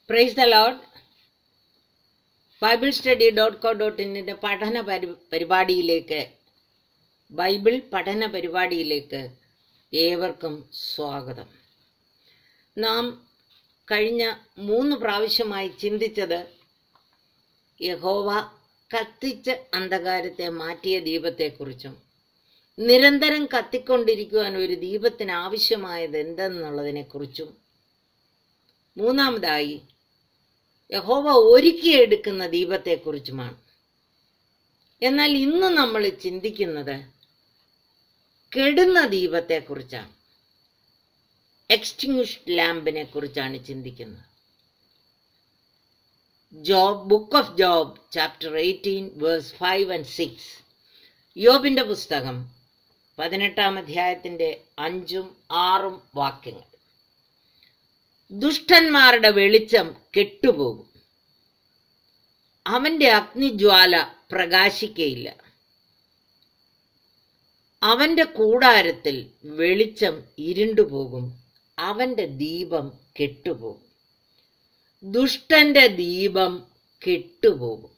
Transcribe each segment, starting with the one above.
price the Lord Bible study dot co dot ഇന്നിൻ്റെ പഠന പരി പരിപാടിയിലേക്ക് ബൈബിൾ പഠന പരിപാടിയിലേക്ക് ഏവർക്കും സ്വാഗതം നാം കഴിഞ്ഞ മൂന്ന് പ്രാവശ്യമായി ചിന്തിച്ചത് യഹോവ കത്തിച്ച് അന്ധകാരത്തെ മാറ്റിയ ദീപത്തെക്കുറിച്ചും നിരന്തരം കത്തിക്കൊണ്ടിരിക്കുവാൻ ഒരു ദീപത്തിന് ആവശ്യമായത് എന്തെന്നുള്ളതിനെക്കുറിച്ചും മൂന്നാമതായി യഹോവ ഒരുക്കിയെടുക്കുന്ന ദീപത്തെക്കുറിച്ചുമാണ് എന്നാൽ ഇന്ന് നമ്മൾ ചിന്തിക്കുന്നത് കെടുന്ന ദീപത്തെക്കുറിച്ചാണ് എക്സ്റ്റിങ്വിഷ്ഡ് ലാമ്പിനെ കുറിച്ചാണ് ചിന്തിക്കുന്നത് Job book of Job chapter eighteen verse five and six യോബിന്റെ പുസ്തകം പതിനെട്ടാം അധ്യായത്തിന്റെ അഞ്ചും ആറും വാക്യങ്ങൾ ദുഷ്ടന്മാരുടെ വെളിച്ചം കെട്ടുപോകും അവന്റെ അഗ്നിജ്വാല പ്രകാശിക്കയില്ല അവന്റെ കൂടാരത്തിൽ വെളിച്ചം ഇരുണ്ടുപോകും അവന്റെ ദീപം കെട്ടുപോകും ദുഷ്ടന്റെ ദീപം കെട്ടുപോകും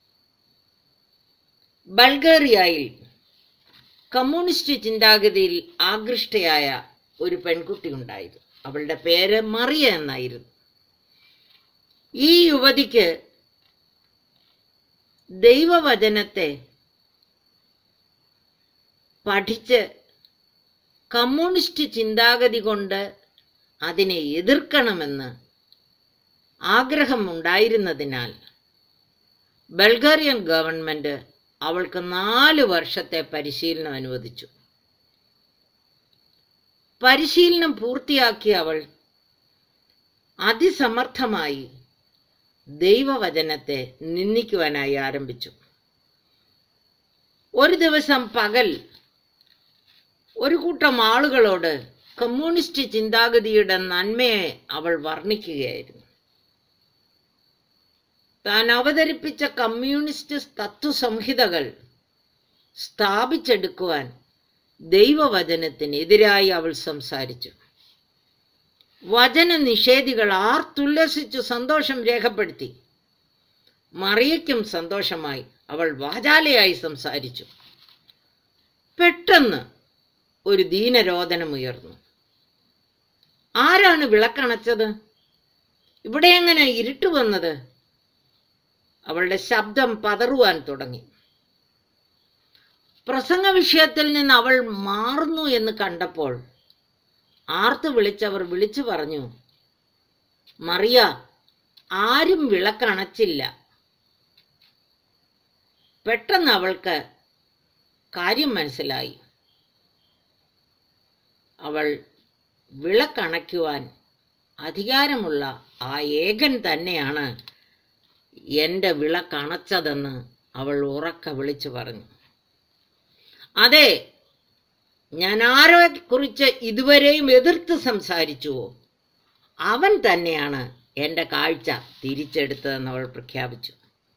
ബൾഗേറിയയിൽ കമ്മ്യൂണിസ്റ്റ് ചിന്താഗതിയിൽ ആകൃഷ്ടയായ ഒരു പെൺകുട്ടി ഉണ്ടായിരുന്നു അവളുടെ പേര് മറിയ എന്നായിരുന്നു ഈ യുവതിക്ക് ദൈവവചനത്തെ പഠിച്ച് കമ്മ്യൂണിസ്റ്റ് ചിന്താഗതി കൊണ്ട് അതിനെ എതിർക്കണമെന്ന് ആഗ്രഹമുണ്ടായിരുന്നതിനാൽ ബൾഗേറിയൻ ഗവൺമെന്റ് അവൾക്ക് നാല് വർഷത്തെ പരിശീലനം അനുവദിച്ചു പരിശീലനം പൂർത്തിയാക്കിയ അവൾ അതിസമർത്ഥമായി ദൈവവചനത്തെ നിന്ദിക്കുവാനായി ആരംഭിച്ചു ഒരു ദിവസം പകൽ ഒരു കൂട്ടം ആളുകളോട് കമ്മ്യൂണിസ്റ്റ് ചിന്താഗതിയുടെ നന്മയെ അവൾ വർണ്ണിക്കുകയായിരുന്നു താൻ അവതരിപ്പിച്ച കമ്മ്യൂണിസ്റ്റ് തത്വസംഹിതകൾ സ്ഥാപിച്ചെടുക്കുവാൻ ദൈവവചനത്തിനെതിരായി അവൾ സംസാരിച്ചു വചന നിഷേധികൾ ആർത്തുല്ലസിച്ചു സന്തോഷം രേഖപ്പെടുത്തി മറിയയ്ക്കും സന്തോഷമായി അവൾ വാചാലയായി സംസാരിച്ചു പെട്ടെന്ന് ഒരു ദീനരോധനമുയർന്നു ആരാണ് വിളക്കണച്ചത് ഇവിടെ എങ്ങനെ ഇരുട്ട് വന്നത് അവളുടെ ശബ്ദം പതറുവാൻ തുടങ്ങി പ്രസംഗ വിഷയത്തിൽ നിന്ന് അവൾ മാറുന്നു എന്ന് കണ്ടപ്പോൾ ആർത്തു വിളിച്ചവർ വിളിച്ചു പറഞ്ഞു മറിയ ആരും വിളക്കണച്ചില്ല പെട്ടെന്ന് അവൾക്ക് കാര്യം മനസ്സിലായി അവൾ വിളക്കണയ്ക്കുവാൻ അധികാരമുള്ള ആ ഏകൻ തന്നെയാണ് എൻ്റെ വിളക്കണച്ചതെന്ന് അവൾ ഉറക്ക വിളിച്ചു പറഞ്ഞു അതെ ഞാൻ ആരെ കുറിച്ച് ഇതുവരെയും എതിർത്ത് സംസാരിച്ചുവോ അവൻ തന്നെയാണ് എൻ്റെ കാഴ്ച തിരിച്ചെടുത്തതെന്ന് അവൾ പ്രഖ്യാപിച്ചു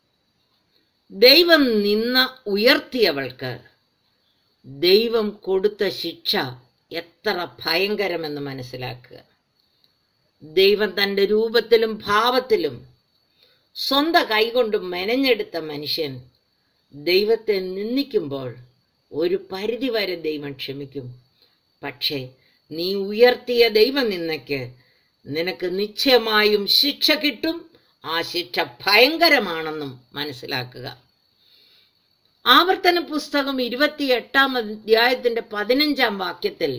ദൈവം നിന്ന ഉയർത്തിയവൾക്ക് ദൈവം കൊടുത്ത ശിക്ഷ എത്ര ഭയങ്കരമെന്ന് മനസ്സിലാക്കുക ദൈവം തൻ്റെ രൂപത്തിലും ഭാവത്തിലും സ്വന്തം കൈകൊണ്ട് മെനഞ്ഞെടുത്ത മനുഷ്യൻ ദൈവത്തെ നിന്ദിക്കുമ്പോൾ ഒരു പരിധിവരെ ദൈവം ക്ഷമിക്കും പക്ഷേ നീ ഉയർത്തിയ ദൈവനിന്ദയ്ക്ക് നിനക്ക് നിശ്ചയമായും ശിക്ഷ കിട്ടും ആ ശിക്ഷ ഭയങ്കരമാണെന്നും മനസ്സിലാക്കുക ആവർത്തന പുസ്തകം ഇരുപത്തിയെട്ടാം അധ്യായത്തിന്റെ പതിനഞ്ചാം വാക്യത്തിൽ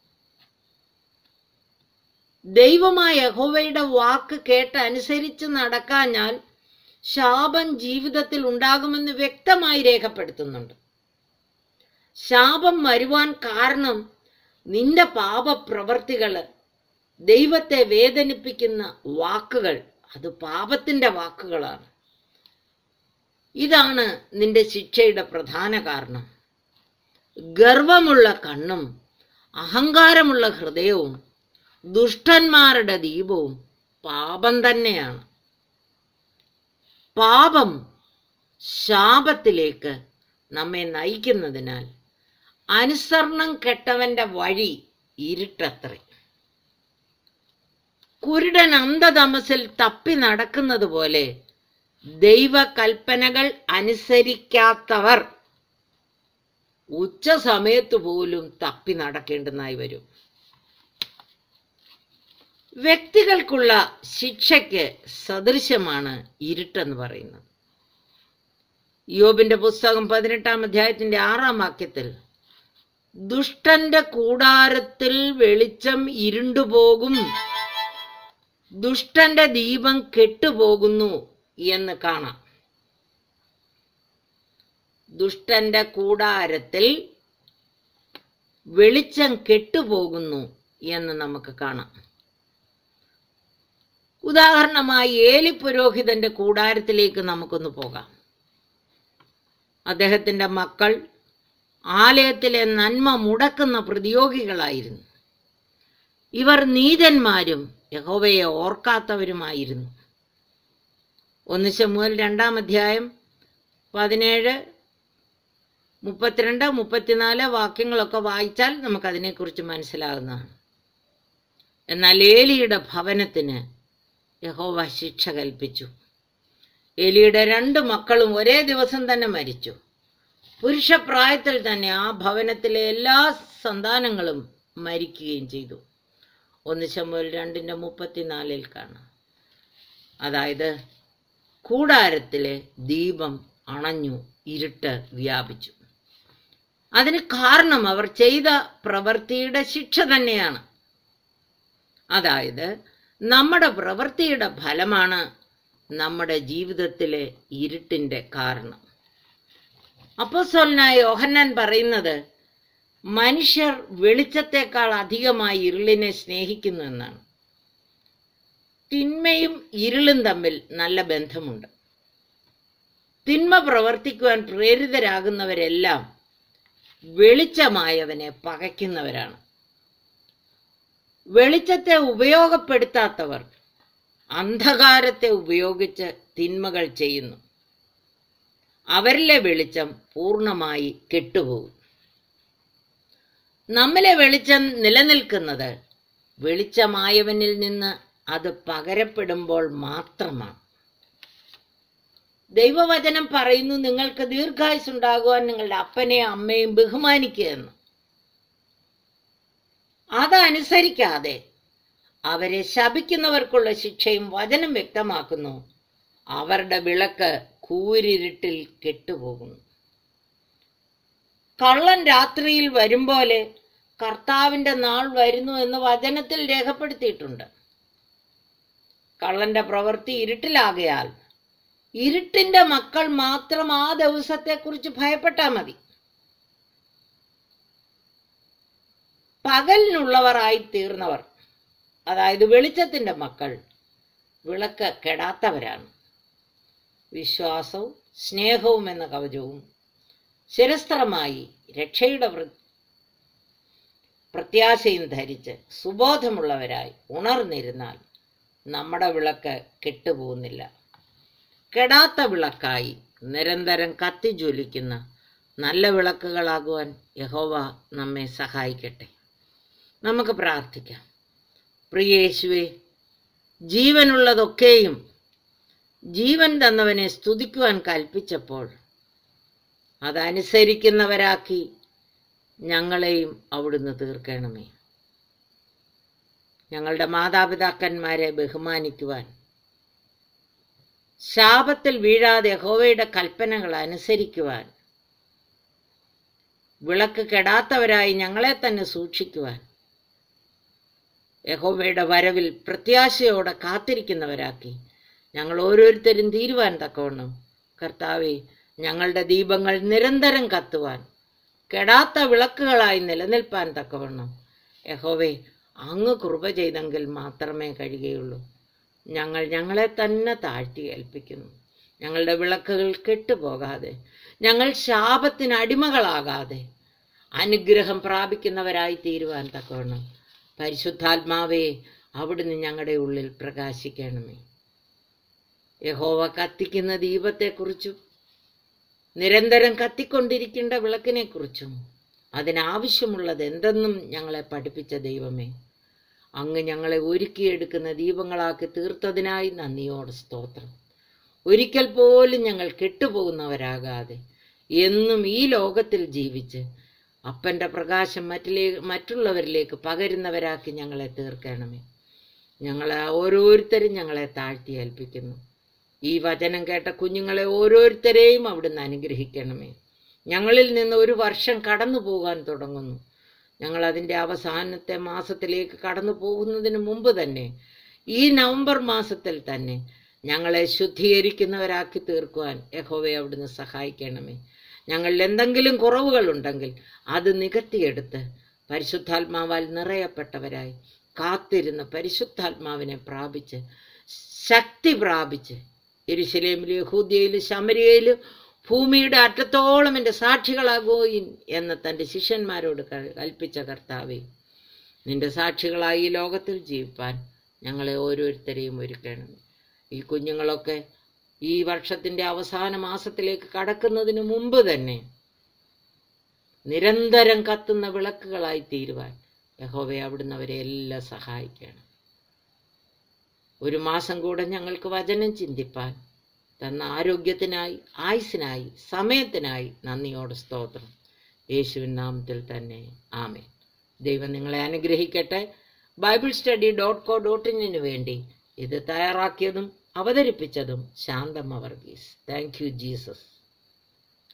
ദൈവമായ യഹോവയുടെ വാക്ക് കേട്ട് അനുസരിച്ച് നടക്കാഞ്ഞാൽ ശാപം ജീവിതത്തിൽ ഉണ്ടാകുമെന്ന് വ്യക്തമായി രേഖപ്പെടുത്തുന്നുണ്ട് ശാപം വരുവാൻ കാരണം നിന്റെ പാപപ്രവർത്തികള് ദൈവത്തെ വേദനിപ്പിക്കുന്ന വാക്കുകൾ അത് പാപത്തിന്റെ വാക്കുകളാണ് ഇതാണ് നിന്റെ ശിക്ഷയുടെ പ്രധാന കാരണം ഗർവമുള്ള കണ്ണും അഹങ്കാരമുള്ള ഹൃദയവും ദുഷ്ടന്മാരുടെ ദീപവും പാപം തന്നെയാണ് പാപം ശാപത്തിലേക്ക് നമ്മെ നയിക്കുന്നതിനാൽ അനുസരണം കെട്ടവന്റെ വഴി ഇരുട്ടത്രേ കുരുടൻ അന്ധതമസിൽ തപ്പി നടക്കുന്നത് പോലെ ദൈവകൽപ്പനകൾ അനുസരിക്കാത്തവർ ഉച്ച സമയത്ത് പോലും തപ്പി നടക്കേണ്ടുന്നതായി വരും വ്യക്തികൾക്കുള്ള ശിക്ഷയ്ക്ക് സദൃശ്യമാണ് ഇരുട്ടെന്ന് പറയുന്നത് യോബിന്റെ പുസ്തകം പതിനെട്ടാം അധ്യായത്തിന്റെ ആറാം വാക്യത്തിൽ ദുഷ്ടന്റെ കൂടാരത്തിൽ വെളിച്ചം ഇരുണ്ടുപോകും ദുഷ്ടന്റെ ദീപം കെട്ടുപോകുന്നു എന്ന് കാണാം ദുഷ്ടന്റെ കൂടാരത്തിൽ വെളിച്ചം കെട്ടുപോകുന്നു എന്ന് നമുക്ക് കാണാം ഉദാഹരണമായി ഏലി പുരോഹിതന്റെ കൂടാരത്തിലേക്ക് നമുക്കൊന്ന് പോകാം അദ്ദേഹത്തിന്റെ മക്കൾ ആലയത്തിലെ നന്മ മുടക്കുന്ന പ്രതിയോഗികളായിരുന്നു ഇവർ നീതന്മാരും യഹോവയെ ഓർക്കാത്തവരുമായിരുന്നു ഒന്ന് ശമുവൽ രണ്ടാം അധ്യായം പതിനേഴ് മുപ്പത്തിരണ്ട് മുപ്പത്തിനാല് വാക്യങ്ങളൊക്കെ വായിച്ചാൽ നമുക്കതിനെക്കുറിച്ച് മനസ്സിലാകുന്നതാണ് എന്നാൽ ഏലിയുടെ ഭവനത്തിന് യഹോവ ശിക്ഷ കൽപ്പിച്ചു എലിയുടെ രണ്ട് മക്കളും ഒരേ ദിവസം തന്നെ മരിച്ചു പുരുഷപ്രായത്തിൽ തന്നെ ആ ഭവനത്തിലെ എല്ലാ സന്താനങ്ങളും മരിക്കുകയും ചെയ്തു ഒന്ന് ശമ്പൽ രണ്ടിന്റെ മുപ്പത്തിനാലിൽ കാണാം അതായത് കൂടാരത്തിലെ ദീപം അണഞ്ഞു ഇരുട്ട് വ്യാപിച്ചു അതിന് കാരണം അവർ ചെയ്ത പ്രവൃത്തിയുടെ ശിക്ഷ തന്നെയാണ് അതായത് നമ്മുടെ പ്രവൃത്തിയുടെ ഫലമാണ് നമ്മുടെ ജീവിതത്തിലെ ഇരുട്ടിന്റെ കാരണം അപ്പോസ്വലനായ യോഹന്നാൻ പറയുന്നത് മനുഷ്യർ വെളിച്ചത്തെക്കാൾ അധികമായി ഇരുളിനെ സ്നേഹിക്കുന്നു എന്നാണ് തിന്മയും ഇരുളും തമ്മിൽ നല്ല ബന്ധമുണ്ട് തിന്മ പ്രവർത്തിക്കുവാൻ പ്രേരിതരാകുന്നവരെല്ലാം വെളിച്ചമായവനെ പകയ്ക്കുന്നവരാണ് വെളിച്ചത്തെ ഉപയോഗപ്പെടുത്താത്തവർ അന്ധകാരത്തെ ഉപയോഗിച്ച് തിന്മകൾ ചെയ്യുന്നു അവരിലെ വെളിച്ചം പൂർണ്ണമായി കെട്ടുപോകും നമ്മിലെ വെളിച്ചം നിലനിൽക്കുന്നത് വെളിച്ചമായവനിൽ നിന്ന് അത് പകരപ്പെടുമ്പോൾ മാത്രമാണ് ദൈവവചനം പറയുന്നു നിങ്ങൾക്ക് ദീർഘായുസ് ഉണ്ടാകുവാൻ നിങ്ങളുടെ അപ്പനെയും അമ്മയും ബഹുമാനിക്കുക എന്ന് അതനുസരിക്കാതെ അവരെ ശപിക്കുന്നവർക്കുള്ള ശിക്ഷയും വചനം വ്യക്തമാക്കുന്നു അവരുടെ വിളക്ക് കൂരിരുട്ടിൽ കെട്ടുപോകുന്നു കള്ളൻ രാത്രിയിൽ വരും പോലെ കർത്താവിന്റെ നാൾ വരുന്നു എന്ന് വചനത്തിൽ രേഖപ്പെടുത്തിയിട്ടുണ്ട് കള്ളന്റെ പ്രവൃത്തി ഇരുട്ടിലാകയാൽ ഇരുട്ടിന്റെ മക്കൾ മാത്രം ആ ദിവസത്തെക്കുറിച്ച് ഭയപ്പെട്ടാൽ മതി പകലിനുള്ളവരായി തീർന്നവർ അതായത് വെളിച്ചത്തിന്റെ മക്കൾ വിളക്ക് കെടാത്തവരാണ് വിശ്വാസവും സ്നേഹവും എന്ന കവചവും ശിരസ്ത്രമായി രക്ഷയുടെ വൃ- പ്രത്യാശയും ധരിച്ച് സുബോധമുള്ളവരായി ഉണർന്നിരുന്നാൽ നമ്മുടെ വിളക്ക് കെട്ടുപോകുന്നില്ല കെടാത്ത വിളക്കായി നിരന്തരം കത്തിജ്വലിക്കുന്ന നല്ല വിളക്കുകളാകുവാൻ യഹോവ നമ്മെ സഹായിക്കട്ടെ നമുക്ക് പ്രാർത്ഥിക്കാം പ്രിയേശുവെ ജീവനുള്ളതൊക്കെയും ജീവൻ തന്നവനെ സ്തുതിക്കുവാൻ കൽപ്പിച്ചപ്പോൾ അതനുസരിക്കുന്നവരാക്കി ഞങ്ങളെയും അവിടുന്ന് തീർക്കണമേ ഞങ്ങളുടെ മാതാപിതാക്കന്മാരെ ബഹുമാനിക്കുവാൻ ശാപത്തിൽ വീഴാതെ യഹോവയുടെ കൽപ്പനകൾ അനുസരിക്കുവാൻ വിളക്ക് കെടാത്തവരായി ഞങ്ങളെ തന്നെ സൂക്ഷിക്കുവാൻ യഹോവയുടെ വരവിൽ പ്രത്യാശയോടെ കാത്തിരിക്കുന്നവരാക്കി ഞങ്ങൾ ഓരോരുത്തരും തീരുവാൻ തക്കവണ്ണം കർത്താവെ ഞങ്ങളുടെ ദീപങ്ങൾ നിരന്തരം കത്തുവാൻ കെടാത്ത വിളക്കുകളായി നിലനിൽപ്പാൻ തക്കവണ്ണം യഹോവേ അങ്ങ് കൃപ ചെയ്തെങ്കിൽ മാത്രമേ കഴിയുകയുള്ളൂ ഞങ്ങൾ ഞങ്ങളെ തന്നെ താഴ്ത്തി ഏൽപ്പിക്കുന്നു ഞങ്ങളുടെ വിളക്കുകൾ കെട്ടുപോകാതെ ഞങ്ങൾ ശാപത്തിന് അടിമകളാകാതെ അനുഗ്രഹം പ്രാപിക്കുന്നവരായി തീരുവാൻ തക്കവണ്ണം പരിശുദ്ധാത്മാവേ അവിടുന്ന് ഞങ്ങളുടെ ഉള്ളിൽ പ്രകാശിക്കണമേ യഹോവ കത്തിക്കുന്ന ദീപത്തെക്കുറിച്ചും നിരന്തരം കത്തിക്കൊണ്ടിരിക്കേണ്ട വിളക്കിനെക്കുറിച്ചും അതിനാവശ്യമുള്ളത് എന്തെന്നും ഞങ്ങളെ പഠിപ്പിച്ച ദൈവമേ അങ്ങ് ഞങ്ങളെ ഒരുക്കിയെടുക്കുന്ന ദീപങ്ങളാക്കി തീർത്തതിനായി നന്ദിയോട് സ്തോത്രം ഒരിക്കൽ പോലും ഞങ്ങൾ കെട്ടുപോകുന്നവരാകാതെ എന്നും ഈ ലോകത്തിൽ ജീവിച്ച് അപ്പന്റെ പ്രകാശം മറ്റിലേ മറ്റുള്ളവരിലേക്ക് പകരുന്നവരാക്കി ഞങ്ങളെ തീർക്കണമേ ഞങ്ങളെ ഓരോരുത്തരും ഞങ്ങളെ താഴ്ത്തി ഏൽപ്പിക്കുന്നു ഈ വചനം കേട്ട കുഞ്ഞുങ്ങളെ ഓരോരുത്തരെയും അവിടുന്ന് അനുഗ്രഹിക്കണമേ ഞങ്ങളിൽ നിന്ന് ഒരു വർഷം കടന്നു പോകാൻ തുടങ്ങുന്നു ഞങ്ങൾ അതിൻ്റെ അവസാനത്തെ മാസത്തിലേക്ക് കടന്നു പോകുന്നതിന് മുമ്പ് തന്നെ ഈ നവംബർ മാസത്തിൽ തന്നെ ഞങ്ങളെ ശുദ്ധീകരിക്കുന്നവരാക്കി തീർക്കുവാൻ യഹോവയെ അവിടുന്ന് സഹായിക്കണമേ ഞങ്ങളിൽ എന്തെങ്കിലും കുറവുകളുണ്ടെങ്കിൽ അത് നികത്തിയെടുത്ത് പരിശുദ്ധാത്മാവാൽ നിറയപ്പെട്ടവരായി കാത്തിരുന്ന് പരിശുദ്ധാത്മാവിനെ പ്രാപിച്ച് ശക്തി പ്രാപിച്ച് എരുശലേമിലും യഹൂദ്യയിലും ശമരിയയിലും ഭൂമിയുടെ അറ്റത്തോളം എൻ്റെ സാക്ഷികളാകുകയും എന്ന് തൻ്റെ ശിഷ്യന്മാരോട് ക- കൽപ്പിച്ച കർത്താവേ നിന്റെ സാക്ഷികളായി ഈ ലോകത്തിൽ ജീവിപ്പാൻ ഞങ്ങളെ ഓരോരുത്തരെയും ഒരുക്കണം ഈ കുഞ്ഞുങ്ങളൊക്കെ ഈ വർഷത്തിൻ്റെ അവസാന മാസത്തിലേക്ക് കടക്കുന്നതിന് മുമ്പ് തന്നെ നിരന്തരം കത്തുന്ന വിളക്കുകളായി തീരുവാൻ യഹോവയെ അവിടുന്ന് അവരെ എല്ലാം സഹായിക്കണം ഒരു മാസം കൂടെ ഞങ്ങൾക്ക് വചനം ചിന്തിപ്പാൻ തന്ന ആരോഗ്യത്തിനായി ആയുസിനായി സമയത്തിനായി നന്ദിയോട് സ്തോത്രം യേശുവിൻ നാമത്തിൽ തന്നെ ആമേ ദൈവം നിങ്ങളെ അനുഗ്രഹിക്കട്ടെ Bible study dot co dot ഇന്നിനു വേണ്ടി ഇത് തയ്യാറാക്കിയതും അവതരിപ്പിച്ചതും Shanthamma Varghese thank you Jesus